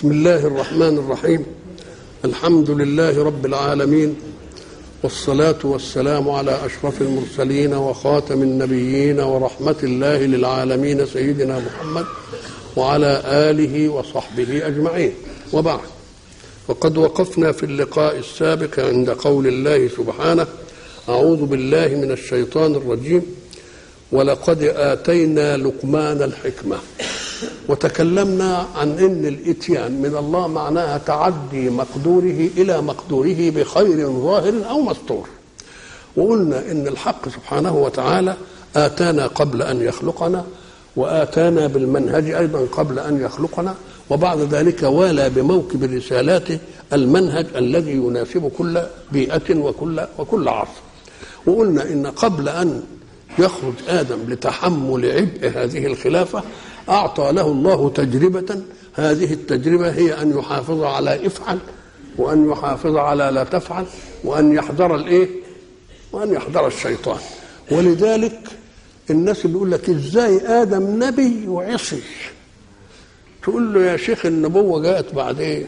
بسم الله الرحمن الرحيم الحمد لله رب العالمين والصلاة والسلام على أشرف المرسلين وخاتم النبيين ورحمة الله للعالمين سيدنا محمد وعلى آله وصحبه أجمعين وبعد وقد وقفنا في اللقاء السابق عند قول الله سبحانه أعوذ بالله من الشيطان الرجيم ولقد آتينا لقمان الحكمة وتكلمنا عن ان الاتيان من الله معناها تعدي مقدوره الى مقدوره بخير ظاهر او مستور وقلنا ان الحق سبحانه وتعالى اتانا قبل ان يخلقنا واتانا بالمنهج ايضا قبل ان يخلقنا وبعد ذلك والى بموكب رسالاته المنهج الذي يناسب كل بيئه وكل وكل عصر وقلنا ان قبل ان يخرج ادم لتحمل عبء هذه الخلافه أعطى له الله تجربة هذه التجربة هي أن يحافظ على افعل وأن يحافظ على لا تفعل وأن يحذر الإيه؟ وأن يحذر الشيطان ولذلك الناس اللي يقول لك إزاي آدم نبي وعصي تقول له يا شيخ النبوة جاءت بعدين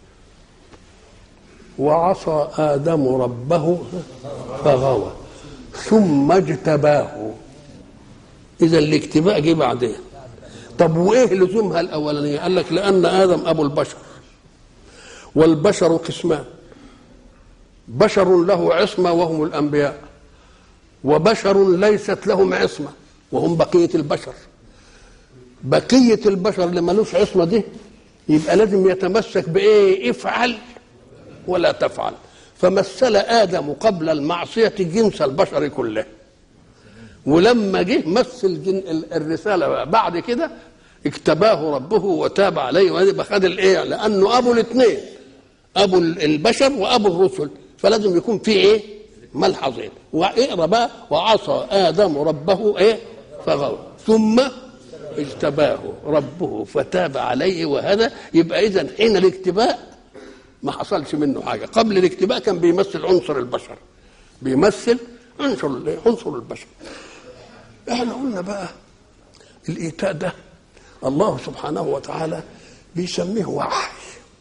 وعصى آدم ربه فغوى ثم اجتباه إذا الاجتباء جه بعدين طب وايه لزومها الاولانيه قال لك لان ادم ابو البشر والبشر قسمان بشر له عصمه وهم الانبياء وبشر ليست لهم عصمه وهم بقيه البشر بقيه البشر اللي ملوش عصمه دي يبقى لازم يتمسك بايه افعل ولا تفعل فمثل ادم قبل المعصيه جنس البشر كله ولما جه مثل جن الرساله بعد كده اجتباه ربه وتاب عليه ويبقى خد الايه لانه ابو الاثنين ابو البشر وابو الرسل فلازم يكون في ايه ملحظين واقرا بقى وعصى ادم ربه ايه فغوى ثم اجتباه ربه فتاب عليه وهذا يبقى اذا حين الاجتباء ما حصلش منه حاجه قبل الاجتباء كان بيمثل عنصر البشر بيمثل عنصر عنصر البشر احنا قلنا بقى الايتاء ده الله سبحانه وتعالى بيسميه وحي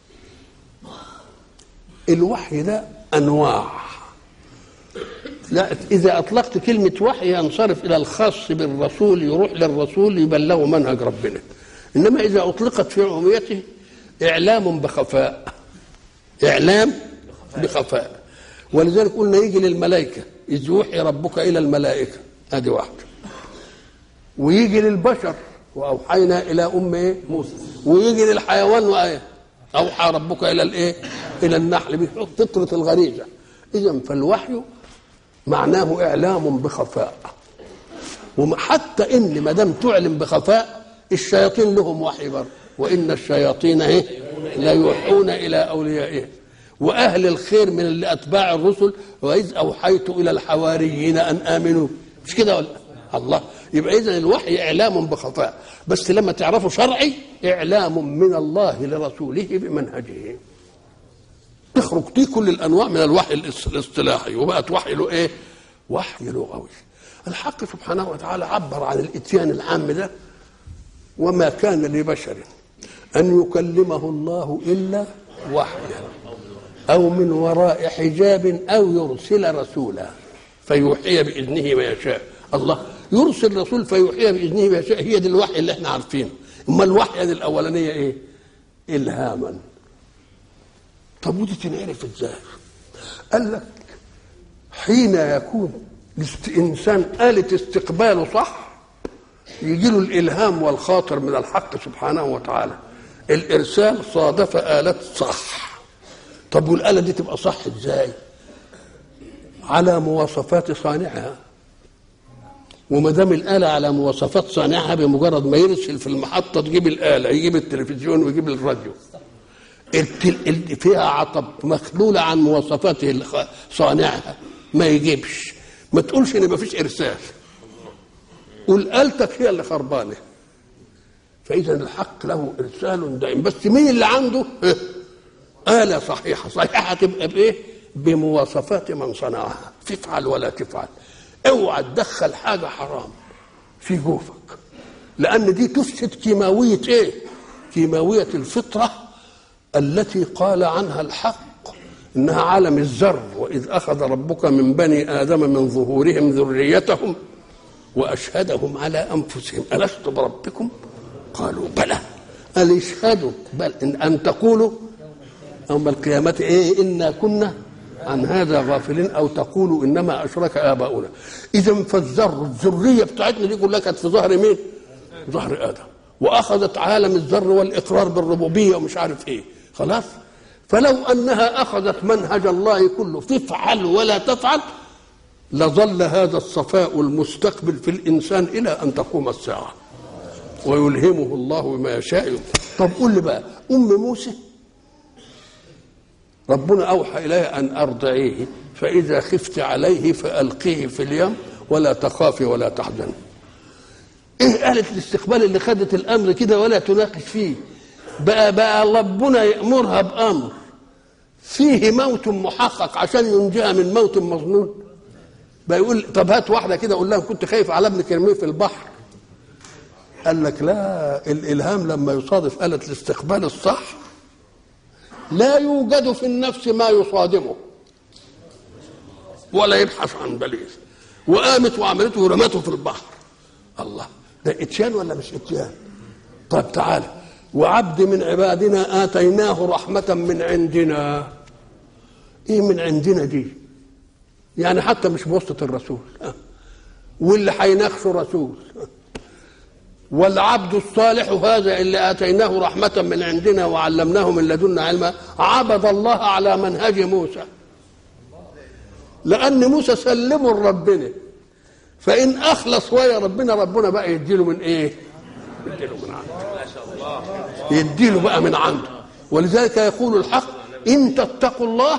الوحي ده انواع لا اذا اطلقت كلمه وحي ينصرف الى الخاص بالرسول يروح للرسول يبلغه منهج ربنا انما اذا اطلقت في عموميته اعلام بخفاء اعلام بخفاء ولذلك قلنا يجي للملائكه اذ يوحي ربك الى الملائكه ادي واحده ويجي للبشر واوحينا الى ام ايه موسى ويجي للحيوان وايه اوحى ربك الى الايه الى النحل فطره الغريزه اذا فالوحي معناه اعلام بخفاء وحتى ان ما دام تعلم بخفاء الشياطين لهم وحي برضه وان الشياطين ايه لا يوحون الى اوليائهم واهل الخير من اللي اتباع الرسل واذ اوحيت الى الحواريين ان امنوا مش كده ولا الله يبقى اذا الوحي اعلام بخفاء بس لما تعرفه شرعي اعلام من الله لرسوله بمنهجه تخرج دي كل الانواع من الوحي الاصطلاحي وبقت وحي له ايه وحي لغوي الحق سبحانه وتعالى عبر عن الاتيان العام ده وما كان لبشر ان يكلمه الله الا وحيا او من وراء حجاب او يرسل رسولا فيوحي باذنه ما يشاء الله يرسل رسول فيوحي باذنه ما يشاء هي دي الوحي اللي احنا عارفينه اما الوحي دي الاولانيه ايه الهاما طب ودي تنعرف ازاي قال لك حين يكون الانسان آلة استقباله صح يجي له الالهام والخاطر من الحق سبحانه وتعالى الارسال صادف آلة صح طب والآلة دي تبقى صح ازاي على مواصفات صانعها وما دام الآلة على مواصفات صانعها بمجرد ما يرسل في المحطة تجيب الآلة يجيب التلفزيون ويجيب الراديو فيها عطب مخلولة عن مواصفاته صانعها ما يجيبش ما تقولش ان ما فيش ارسال قول آلتك هي اللي خربانه فاذا الحق له ارسال دائم بس مين اللي عنده آلة صحيحة صحيحة تبقى بايه بمواصفات من صنعها تفعل ولا تفعل اوعى تدخل حاجه حرام في جوفك لان دي تفسد كيماويه ايه كيماويه الفطره التي قال عنها الحق انها عالم الذر واذ اخذ ربك من بني ادم من ظهورهم ذريتهم واشهدهم على انفسهم الست بربكم قالوا بلى قال اشهدوا بل ان, أن تقولوا يوم القيامة إيه إنا كنا عن هذا غافلين أو تقولوا إنما أشرك آباؤنا إذا فالذر الذرية بتاعتنا دي كلها كانت في ظهر مين؟ ظهر آدم وأخذت عالم الذر والإقرار بالربوبية ومش عارف إيه خلاص فلو أنها أخذت منهج الله كله تفعل ولا تفعل لظل هذا الصفاء المستقبل في الإنسان إلى أن تقوم الساعة ويلهمه الله بما يشاء طب قول لي بقى أم موسى ربنا أوحى إليها أن أرضعيه فإذا خفت عليه فألقيه في اليم ولا تخافي ولا تحزني إيه قالت الاستقبال اللي خدت الأمر كده ولا تناقش فيه بقى بقى ربنا يأمرها بأمر فيه موت محقق عشان ينجيها من موت مظنون بقى يقول طب هات واحده كده قول لها كنت خايف على ابنك ارميه في البحر قال لك لا الالهام لما يصادف آلة الاستقبال الصح لا يوجد في النفس ما يصادمه ولا يبحث عن بليغ وقامت وعملته ورمته في البحر الله ده اتيان ولا مش اتيان طيب تعالى وعبد من عبادنا اتيناه رحمه من عندنا ايه من عندنا دي يعني حتى مش بواسطه الرسول واللي هيناقشه رسول والعبد الصالح هذا اللي اتيناه رحمه من عندنا وعلمناه من لدنا علما عبد الله على منهج موسى لان موسى سلمه لربنا فان اخلص ويا ربنا ربنا بقى يديله من ايه يديله من عنده يديله بقى من عنده ولذلك يقول الحق ان تتقوا الله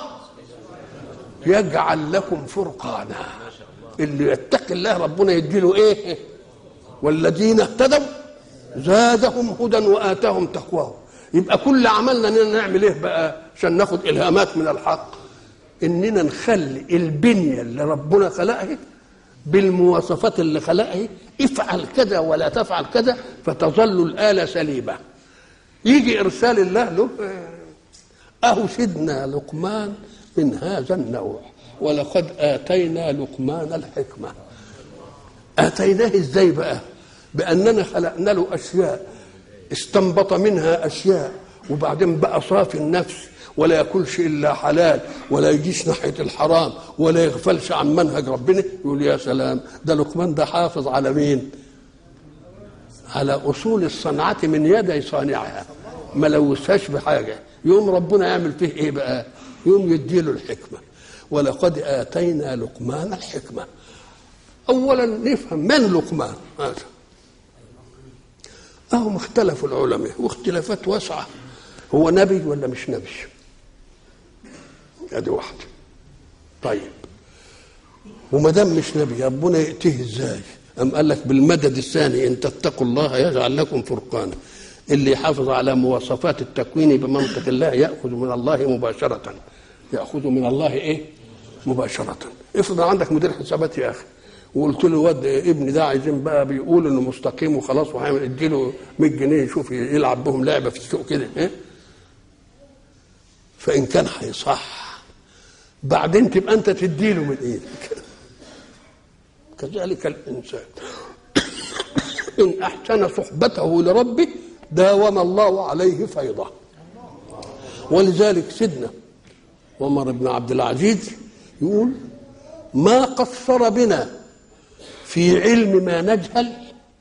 يجعل لكم فرقانا اللي يتقي الله ربنا يديله ايه والذين اهتدوا زادهم هدى واتاهم تقواهم يبقى كل عملنا اننا نعمل ايه بقى عشان ناخد الهامات من الحق اننا نخلي البنيه اللي ربنا خلقها بالمواصفات اللي خلقها افعل كذا ولا تفعل كذا فتظل الاله سليمه يجي ارسال الله له اهو سيدنا لقمان من هذا النوع ولقد اتينا لقمان الحكمه اتيناه ازاي بقى باننا خلقنا له اشياء استنبط منها اشياء وبعدين بقى صافي النفس ولا ياكلش الا حلال ولا يجيش ناحيه الحرام ولا يغفلش عن منهج ربنا يقول يا سلام ده لقمان ده حافظ على مين على اصول الصنعه من يدي صانعها ما لوثهاش بحاجه يوم ربنا يعمل فيه ايه بقى يوم يديله الحكمه ولقد اتينا لقمان الحكمه اولا نفهم من لقمان هذا اهم اختلفوا العلماء واختلافات واسعه هو نبي ولا مش نبي ادي واحده طيب وما دام مش نبي ربنا ياتيه ازاي أم قال لك بالمدد الثاني إن تتقوا الله يجعل لكم فرقانا اللي يحافظ على مواصفات التكوين بمنطق الله يأخذ من الله مباشرة يأخذ من الله إيه مباشرة افرض عندك مدير حسابات يا أخي وقلت له واد ابني ده عايزين بقى بيقول انه مستقيم وخلاص وهيعمل اديله 100 جنيه يشوف يلعب بهم لعبه في السوق كده إيه؟ فان كان هيصح بعدين تبقى انت تديله من ايدك كذلك الانسان ان احسن صحبته لربه داوم الله عليه فيضه ولذلك سيدنا عمر بن عبد العزيز يقول ما قصر بنا في علم ما نجهل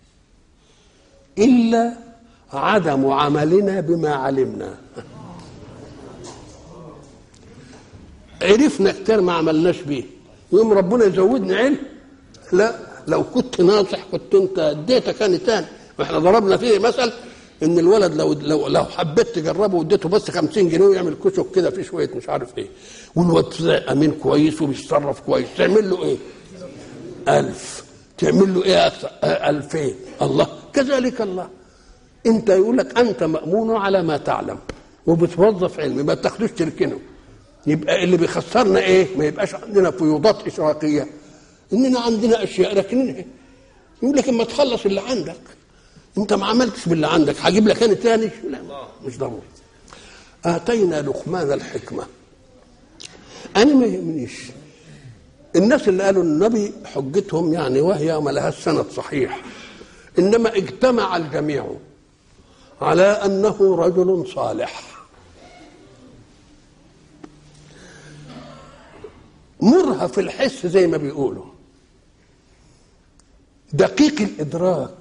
الا عدم عملنا بما علمنا عرفنا كتير ما عملناش بيه يوم ربنا يزودنا علم لا لو كنت ناصح كنت انت اديتك كان تاني واحنا ضربنا فيه مثل ان الولد لو لو لو حبيت تجربه واديته بس 50 جنيه ويعمل كشك كده في شويه مش عارف ايه والواد امين كويس وبيتصرف كويس تعمل له ايه؟ ألف تعمل له ايه اكثر؟ ألفين الله كذلك الله انت يقول لك انت مامون على ما تعلم وبتوظف علم ما تاخدوش تركنه يبقى اللي بيخسرنا ايه؟ ما يبقاش عندنا فيوضات اشراقيه اننا عندنا اشياء لكن يقول لك اما تخلص اللي عندك انت ما عملتش باللي عندك هجيب لك انا تاني لا مش ضروري اتينا لقمان الحكمه انا ما يهمنيش الناس اللي قالوا النبي حجتهم يعني وهي ما لهاش سند صحيح انما اجتمع الجميع على انه رجل صالح مرهف الحس زي ما بيقولوا دقيق الادراك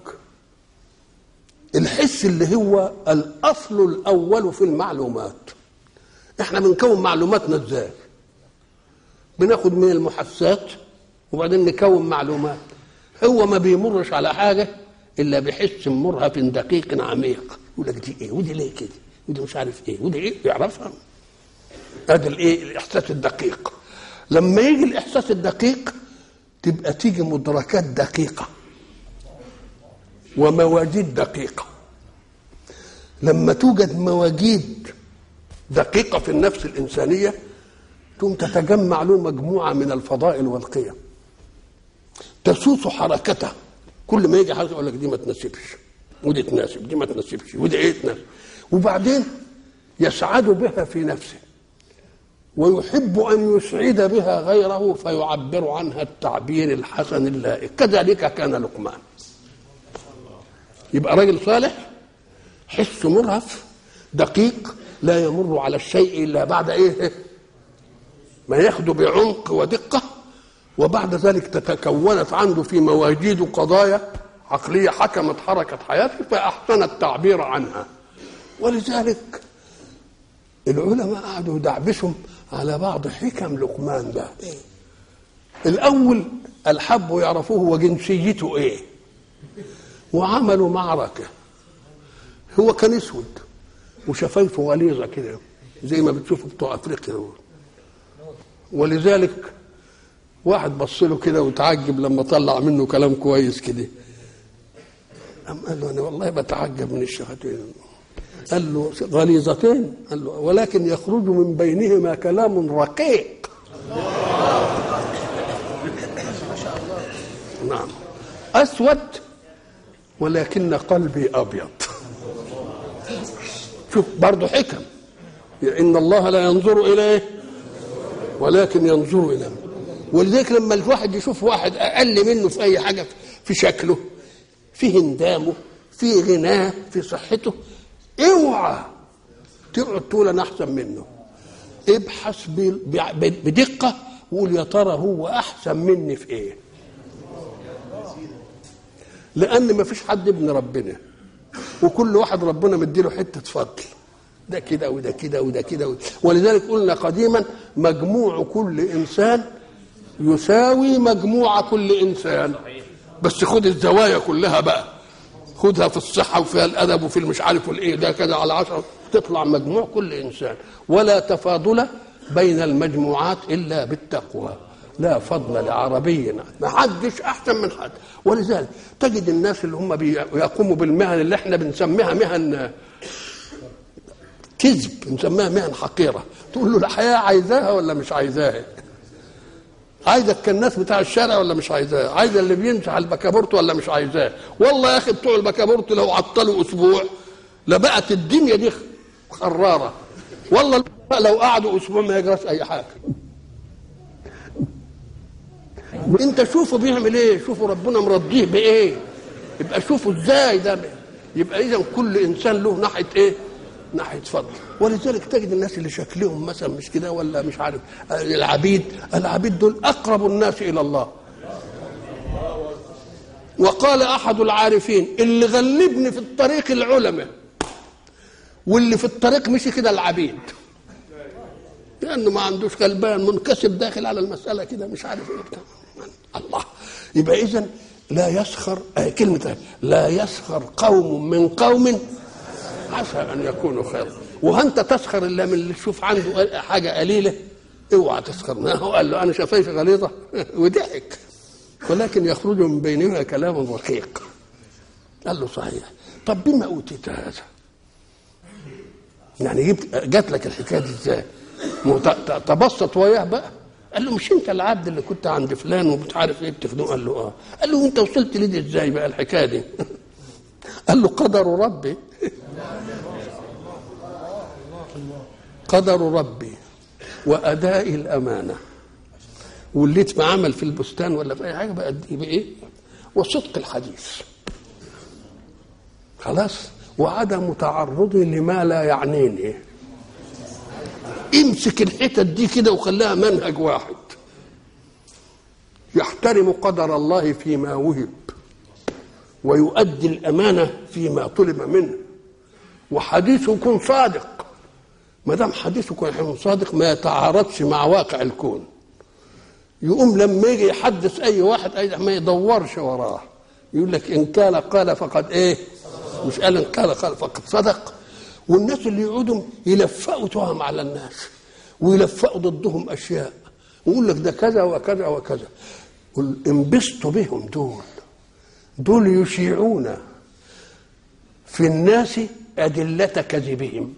الحس اللي هو الاصل الاول في المعلومات احنا بنكون معلوماتنا ازاي بناخد من المحسات وبعدين نكون معلومات هو ما بيمرش على حاجه الا بحس مرهف دقيق عميق يقول لك دي ايه ودي ليه كده ودي مش عارف ايه ودي ايه يعرفها هذا الايه الاحساس الدقيق لما يجي الاحساس الدقيق تبقى تيجي مدركات دقيقه ومواجيد دقيقه لما توجد مواجيد دقيقه في النفس الانسانيه ثم تتجمع له مجموعه من الفضائل والقيم تسوس حركته كل ما يجي حركه يقول لك دي ما تناسبش ودي تناسب دي ما تناسبش ودي ايه تناسب وبعدين يسعد بها في نفسه ويحب ان يسعد بها غيره فيعبر عنها التعبير الحسن اللائق كذلك كان لقمان يبقى راجل صالح حس مرهف دقيق لا يمر على الشيء الا بعد ايه ما ياخده بعمق ودقه وبعد ذلك تتكونت عنده في مواجيد قضايا عقليه حكمت حركه حياته فاحسن التعبير عنها ولذلك العلماء قعدوا يدعبسهم على بعض حكم لقمان ده الاول الحبوا يعرفوه وجنسيته ايه وعملوا معركه هو كان اسود وشفايفه غليظه كده زي ما بتشوفوا بتوع افريقيا دول ولذلك واحد بص له كده وتعجب لما طلع منه كلام كويس كده قام قال له انا والله بتعجب من الشفتين قال له غليظتين قال له ولكن يخرج من بينهما كلام رقيق نعم اسود ولكن قلبي ابيض شوف برضه حكم ان الله لا ينظر اليه ولكن ينظر الى ولذلك لما الواحد يشوف واحد اقل منه في اي حاجه في شكله في هندامه في غناه في صحته اوعى تقعد تقول انا احسن منه ابحث بدقه وقول يا ترى هو احسن مني في ايه لان ما فيش حد ابن ربنا وكل واحد ربنا مديله حته فضل ده كده وده كده وده كده ولذلك قلنا قديما مجموع كل انسان يساوي مجموع كل انسان بس خد الزوايا كلها بقى خدها في الصحه وفيها الادب وفي المش عارف والايه ده كده على عشرة تطلع مجموع كل انسان ولا تفاضل بين المجموعات الا بالتقوى لا فضل لعربي ما حدش احسن من حد ولذلك تجد الناس اللي هم بيقوموا بالمهن اللي احنا بنسميها مهن كذب نسميها مهن حقيره تقول له الحياه عايزاها ولا مش عايزاها عايزك كالناس بتاع الشارع ولا مش عايزاه عايز اللي بينشح البكابورت ولا مش عايزاه والله يا اخي بتوع البكابورت لو عطلوا اسبوع لبقت الدنيا دي خراره والله لو قعدوا اسبوع ما يجراش اي حاجه انت شوفوا بيعمل ايه شوفوا ربنا مرضيه بايه يبقى شوفوا ازاي ده يبقى اذا كل انسان له ناحيه ايه ناحيه فضل ولذلك تجد الناس اللي شكلهم مثلا مش كده ولا مش عارف العبيد العبيد دول اقرب الناس الى الله وقال احد العارفين اللي غلبني في الطريق العلماء واللي في الطريق مشي كده العبيد لانه ما عندوش غلبان منكسب داخل على المساله كده مش عارف ايه الله يبقى اذا لا يسخر آه كلمة لا يسخر قوم من قوم عسى أن يكونوا خيرا وأنت تسخر إلا من اللي تشوف عنده حاجة قليلة اوعى تسخر منه قال له أنا شفايف غليظة وضحك ولكن يخرج من بينهما كلام رقيق قال له صحيح طب بما أوتيت هذا يعني جبت جات لك الحكايه دي ازاي؟ تبسط وياه بقى قال له مش انت العبد اللي كنت عند فلان ومش عارف ايه بتخدمه قال له اه قال له وانت وصلت لدي ازاي بقى الحكايه دي قال له قدر ربي قدر ربي واداء الامانه واللي عمل في البستان ولا في اي حاجه بقى يبقى ايه وصدق الحديث خلاص وعدم تعرضي لما لا يعنيني امسك الحتت دي كده وخليها منهج واحد يحترم قدر الله فيما وهب ويؤدي الامانه فيما طلب منه وحديثه يكون صادق ما دام حديثه يكون صادق ما يتعارضش مع واقع الكون يقوم لما يجي يحدث اي واحد اي ما يدورش وراه يقول لك ان كان قال فقد ايه مش قال ان قال قال فقد صدق والناس اللي يقعدوا يلفقوا تهم على الناس ويلفقوا ضدهم اشياء ويقول لك ده كذا وكذا وكذا قل انبسطوا بهم دول دول يشيعون في الناس أدلة كذبهم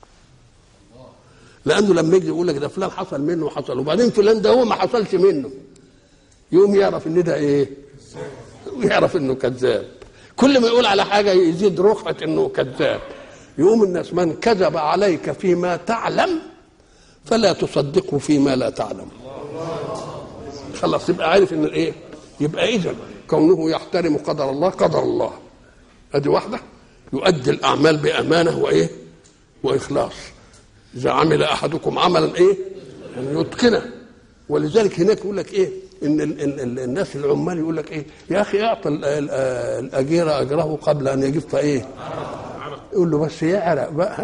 لأنه لما يجي يقول لك ده فلان حصل منه وحصل وبعدين فلان ده هو ما حصلش منه يقوم يعرف إن ده إيه؟ ويعرف إنه كذاب كل ما يقول على حاجة يزيد رفعة إنه كذاب يقوم الناس من كذب عليك فيما تعلم فلا تصدقه فيما لا تعلم خلاص يبقى عارف ان الايه يبقى اذا كونه يحترم قدر الله قدر الله ادي واحده يؤدي الاعمال بامانه وايه واخلاص اذا عمل احدكم عملا ايه يعني يتقنه ولذلك هناك يقول لك ايه ان ال ال ال الناس العمال يقول لك ايه يا اخي اعطى الاجير اجره قبل ان يجف ايه يقول له بس يعرق بقى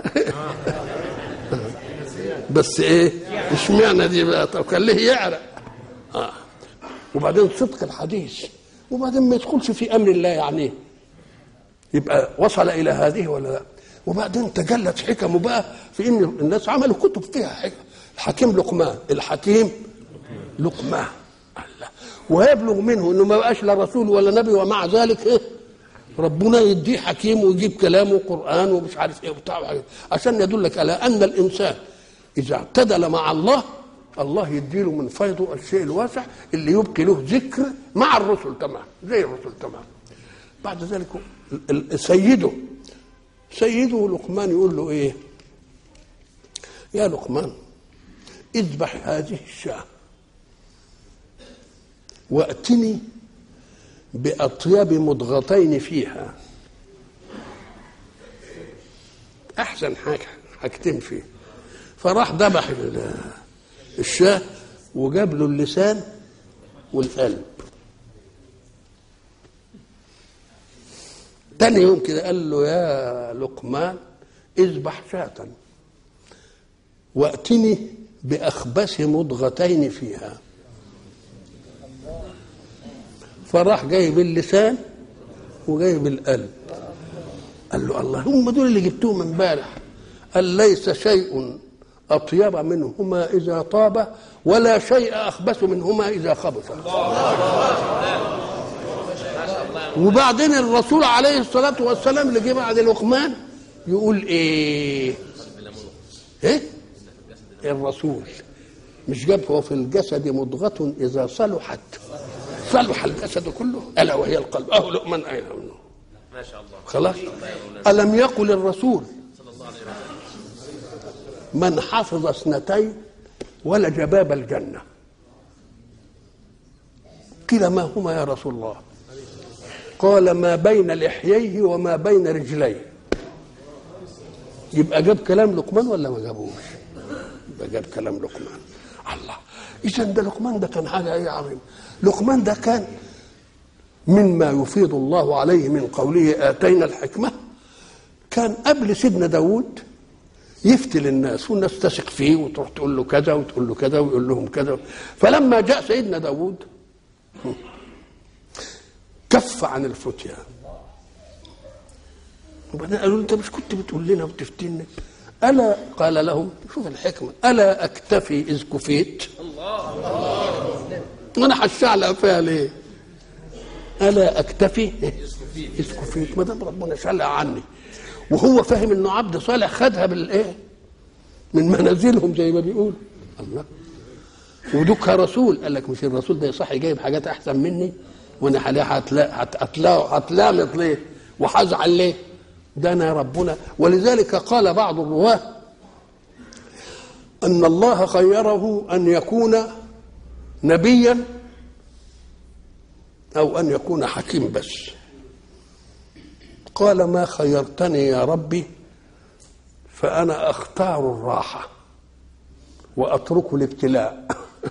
بس ايه اشمعنى دي بقى طب كان ليه يعرق آه. وبعدين صدق الحديث وبعدين ما يدخلش في امر الله يعني يبقى وصل الى هذه ولا لا وبعدين تجلت حكمه بقى في ان الناس عملوا كتب فيها حكم الحكيم لقمان الحكيم لقمان الله ويبلغ منه انه ما بقاش لا رسول ولا نبي ومع ذلك ايه ربنا يديه حكيم ويجيب كلامه قران ومش عارف ايه وبتاع عشان يدلك على ان الانسان اذا اعتدل مع الله الله يديله من فيضه الشيء الواسع اللي يبقي له ذكر مع الرسل تمام زي الرسل تمام بعد ذلك سيده سيده لقمان يقول له ايه يا لقمان اذبح هذه الشاة واتني بأطيب مضغتين فيها أحسن حاجة حاجتين فيه فراح ذبح الشاة وجاب له اللسان والقلب تاني يوم كده قال له يا لقمان اذبح شاة واتني بأخبث مضغتين فيها فراح جايب اللسان وجايب القلب قال له الله هم دول اللي جبتوهم امبارح قال ليس شيء أطيب منهما إذا طاب ولا شيء أخبث منهما إذا خبث وبعدين الرسول عليه الصلاة والسلام اللي جه بعد لقمان يقول إيه إيه الرسول مش جاب هو في الجسد مضغة إذا صلحت صلح الجسد كله ألا وهي القلب أهو لقمان أين منه ما شاء الله خلاص ألم يقل الرسول من حفظ اثنتين ولج باب الجنة قيل ما هما يا رسول الله قال ما بين لحييه وما بين رجليه يبقى جاب كلام لقمان ولا ما جابوش يبقى جاب كلام لقمان الله اذا ده لقمان ده كان حاجه ايه عظيمه لقمان ده كان مما يفيض الله عليه من قوله اتينا الحكمه كان قبل سيدنا داود يفتي الناس والناس تثق فيه وتروح تقول له كذا وتقول له كذا ويقول لهم كذا فلما جاء سيدنا داود كف عن الفتيا وبعدين قالوا له انت مش كنت بتقول لنا وتفتنا الا قال لهم شوف الحكمه الا اكتفي اذ كفيت وانا هشعلق فيها ليه الا اكتفي اذ كفيت ما دام ربنا شلق عني وهو فاهم انه عبد صالح خدها بالايه من منازلهم زي ما بيقول الله ودك رسول قال لك مش الرسول ده صح جايب حاجات احسن مني وانا حاليا هتلا هتلا هتلامط ليه وهزعل ليه ده انا ربنا ولذلك قال بعض الرواه أن الله خيره أن يكون نبيا أو أن يكون حكيم بس قال ما خيرتني يا ربي فأنا أختار الراحة وأترك الابتلاء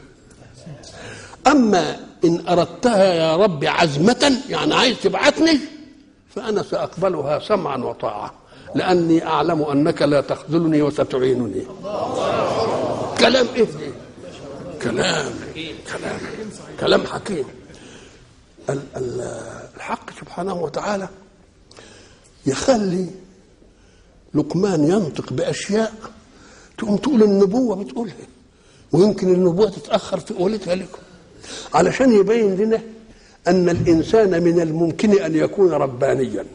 أما إن أردتها يا رب عزمة يعني عايز تبعتني فأنا سأقبلها سمعا وطاعة لأني أعلم أنك لا تخذلني وستعينني كلام إيه ده؟ كلام كلام كلام حكيم ال- ال- الحق سبحانه وتعالى يخلي لقمان ينطق بأشياء تقوم تقول النبوة بتقولها ويمكن النبوة تتأخر في قولتها لكم علشان يبين لنا أن الإنسان من الممكن أن يكون ربانيا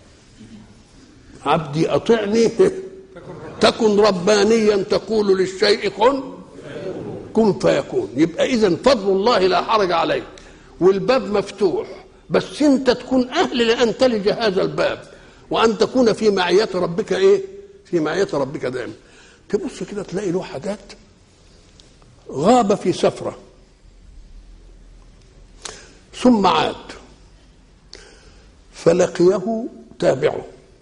عبدي أطعني تكن ربانيا تقول للشيء كن كن فيكون يبقى إذا فضل الله لا حرج عليه والباب مفتوح بس أنت تكون أهل لأن تلج هذا الباب وأن تكون في معية ربك إيه في معية ربك دائما تبص كده تلاقي له حاجات غاب في سفره ثم عاد فلقيه تابعه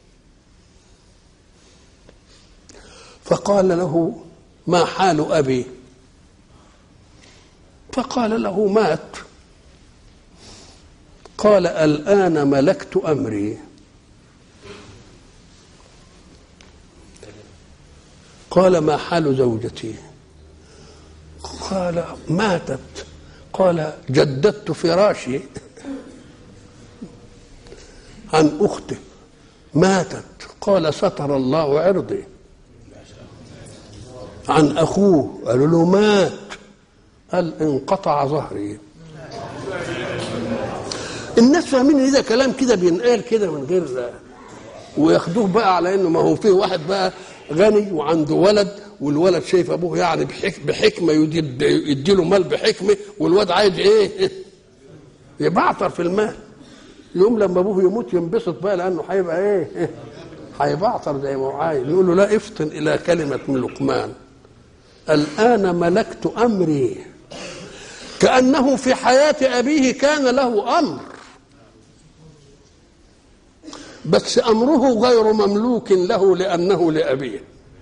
فقال له ما حال ابي فقال له مات قال الان ملكت امري قال ما حال زوجتي قال ماتت قال جددت فراشي عن اخته ماتت قال ستر الله عرضي عن اخوه قالوا له مات قال انقطع ظهري الناس فاهمين ان ده كلام كده بينقال كده من غير وياخدوه بقى على انه ما هو فيه واحد بقى غني وعنده ولد والولد شايف ابوه يعني بحك بحكمه يدي يديله مال بحكمه والواد عايز ايه؟ يبعتر في المال يوم لما ابوه يموت ينبسط بقى لانه هيبقى ايه؟ هيبعتر زي ما هو عايز يقول له لا افطن الى كلمه من لقمان الان ملكت امري كانه في حياه ابيه كان له امر بس امره غير مملوك له لانه لابيه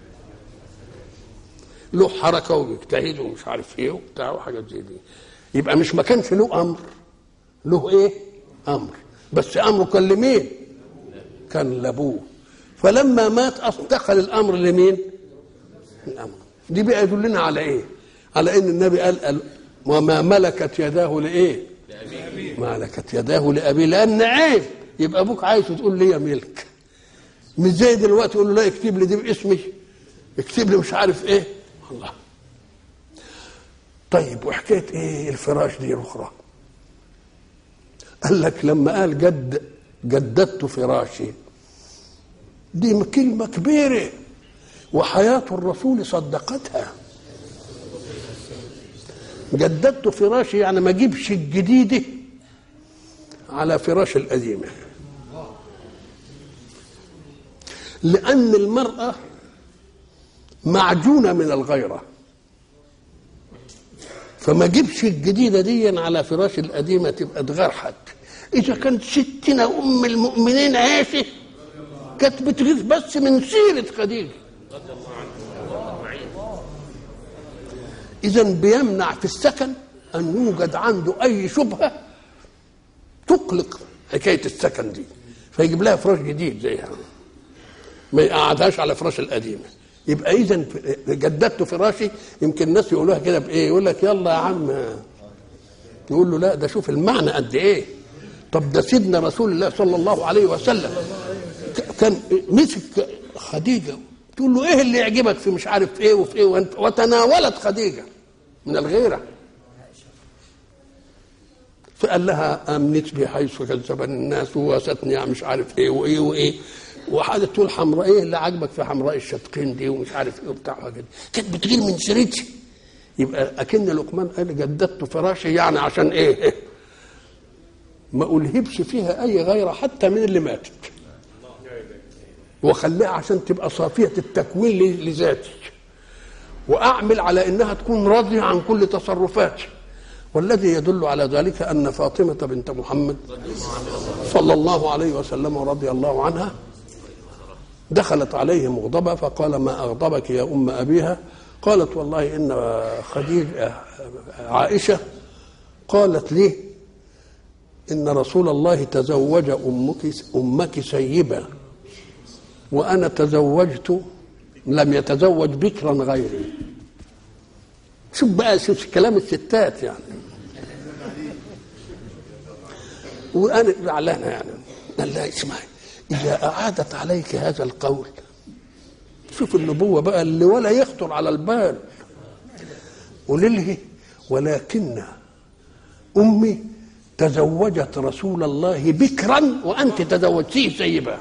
له حركه ويجتهد ومش عارف ايه وبتاع وحاجات زي دي يبقى مش ما كانش له امر له ايه امر بس امره كان لمين كان لابوه فلما مات انتقل الامر لمين الامر دي بقى يدلنا على ايه على ان النبي قال, قال وما ملكت يداه لايه ملكت يداه لابيه لان عيب يبقى ابوك عايز تقول لي ملك مش زي دلوقتي يقول له لا اكتب لي دي باسمي اكتب لي مش عارف ايه الله طيب وحكايه ايه الفراش دي الاخرى قال لك لما قال جد جددت فراشي دي كلمة كبيرة وحياة الرسول صدقتها جددت فراشي يعني ما اجيبش الجديدة على فراش القديمة لأن المرأة معجونة من الغيرة فما جيبش الجديدة دي على فراش القديمة تبقى تغير حد إذا كانت ستنا أم المؤمنين عائشة كانت بتغيث بس من سيرة خديجة إذا بيمنع في السكن أن يوجد عنده أي شبهة تقلق حكاية السكن دي فيجيب لها فراش جديد زيها ما يقعدهاش على فراش القديمة يبقى إذا جددت فراشي يمكن الناس يقولوها كده بإيه يقول لك يلا يا عم يقول له لا ده شوف المعنى قد إيه طب ده سيدنا رسول الله صلى الله عليه وسلم كان مسك خديجة تقول له ايه اللي يعجبك في مش عارف ايه وفي ايه وانت وتناولت خديجة من الغيرة فقال لها امنت بي حيث كذبني الناس ووستني مش عارف ايه وايه وايه وحاجه تقول حمراء ايه اللي عاجبك في حمراء الشدقين دي ومش عارف ايه وبتاع وحاجات كانت بتغير من سيرتي يبقى اكن لقمان قال جددت فراشي يعني عشان ايه ما الهبش فيها اي غيره حتى من اللي ماتت وخليها عشان تبقى صافيه التكوين لذاتي واعمل على انها تكون راضيه عن كل تصرفاتي والذي يدل على ذلك ان فاطمه بنت محمد صلى الله عليه وسلم ورضي الله عنها دخلت عليه مغضبه فقال ما اغضبك يا ام ابيها قالت والله ان خديجه عائشه قالت لي ان رسول الله تزوج امك امك سيبا وانا تزوجت لم يتزوج بكرا غيري شوف بقى شوف كلام الستات يعني وانا زعلانه يعني قال لها اسمعي اذا اعادت عليك هذا القول شوف النبوه بقى اللي ولا يخطر على البال ولله ولكن امي تزوجت رسول الله بكرا وانت تزوجتيه سيبا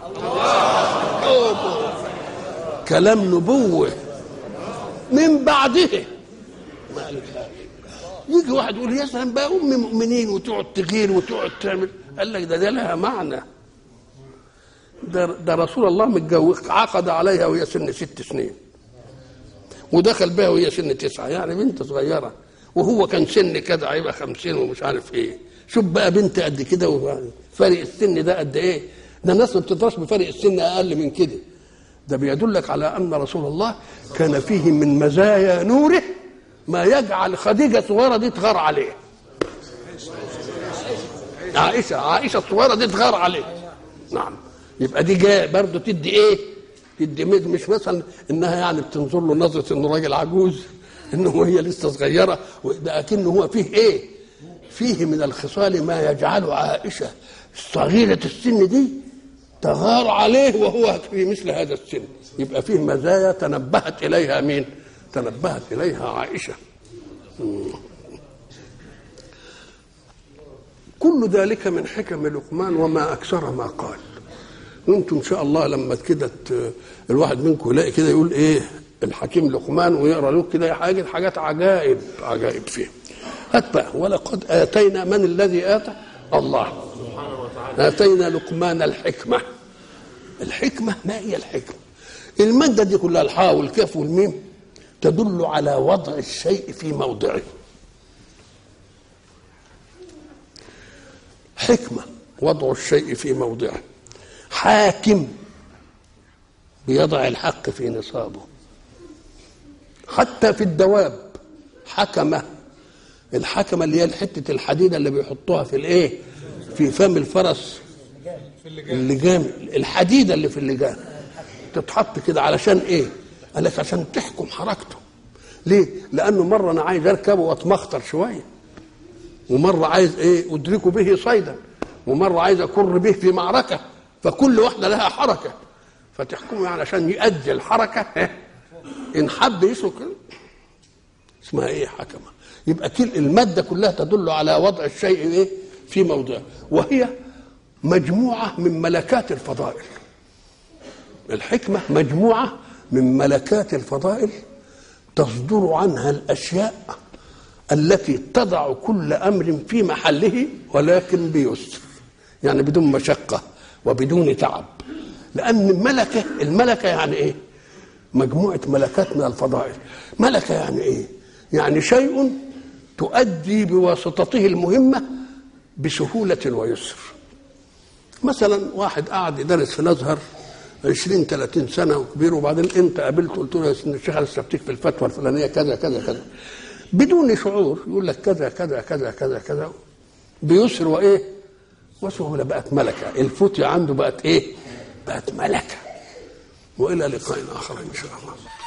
كلام نبوه من بعده ما قالتهاش يجي واحد يقول يا سلام بقى ام مؤمنين وتقعد تغير وتقعد تعمل قال لك ده ده لها معنى ده, ده رسول الله متجوز عقد عليها وهي سن ست سنين ودخل بها وهي سن تسعة يعني بنت صغيرة وهو كان سن كده هيبقى خمسين ومش عارف ايه شوف بقى بنت قد كده وفرق السن ده قد ايه ده الناس ما بتدرس بفرق السن اقل من كده ده بيدلك على ان رسول الله كان فيه من مزايا نوره ما يجعل خديجه صغيره دي تغار عليه عائشه عائشه الصغيره دي تغار عليه نعم يبقى دي جايه برضه تدي ايه تدي مش مثلا انها يعني بتنظر له نظره انه راجل عجوز انه هي لسه صغيره ده اكنه هو فيه ايه فيه من الخصال ما يجعل عائشه صغيره السن دي تغار عليه وهو في مثل هذا السن يبقى فيه مزايا تنبهت اليها مين تنبهت اليها عائشه كل ذلك من حكم لقمان وما اكثر ما قال وانتم ان شاء الله لما كده الواحد منكم يلاقي كده يقول ايه الحكيم لقمان ويقرا له كده حاجه حاجات عجائب عجائب فيه هات بقى ولقد اتينا من الذي اتى الله اتينا لقمان الحكمه الحكمه ما هي الحكمه الماده دي كلها الحاء والكاف والميم تدل على وضع الشيء في موضعه حكمه وضع الشيء في موضعه حاكم بيضع الحق في نصابه حتى في الدواب حكمه الحكمه اللي هي حته الحديده اللي بيحطوها في الايه في فم الفرس اللجام الحديده اللي في اللجام تتحط كده علشان ايه قال لك عشان تحكم حركته ليه لانه مره انا عايز اركبه واتمخطر شويه ومره عايز ايه ادرك به صيدا ومره عايز اكر به في معركه فكل واحده لها حركه فتحكمه يعني عشان يؤدي الحركه ان حب يسلك اسمها ايه حكمه يبقى كل الماده كلها تدل على وضع الشيء ايه في موضعه وهي مجموعه من ملكات الفضائل الحكمه مجموعه من ملكات الفضائل تصدر عنها الاشياء التي تضع كل امر في محله ولكن بيسر يعني بدون مشقه وبدون تعب لان الملكه الملكه يعني ايه مجموعه ملكات من الفضائل ملكه يعني ايه يعني شيء تؤدي بواسطته المهمه بسهوله ويسر مثلا واحد قاعد يدرس في الازهر 20 30 سنه وكبير وبعدين انت قابلته قلت له يا سيدنا الشيخ انا استفتيك في الفتوى الفلانيه كذا كذا كذا بدون شعور يقول لك كذا كذا كذا كذا كذا بيسر وايه وسهوله بقت ملكه الفتية عنده بقت ايه بقت ملكه والى لقاء اخر ان شاء الله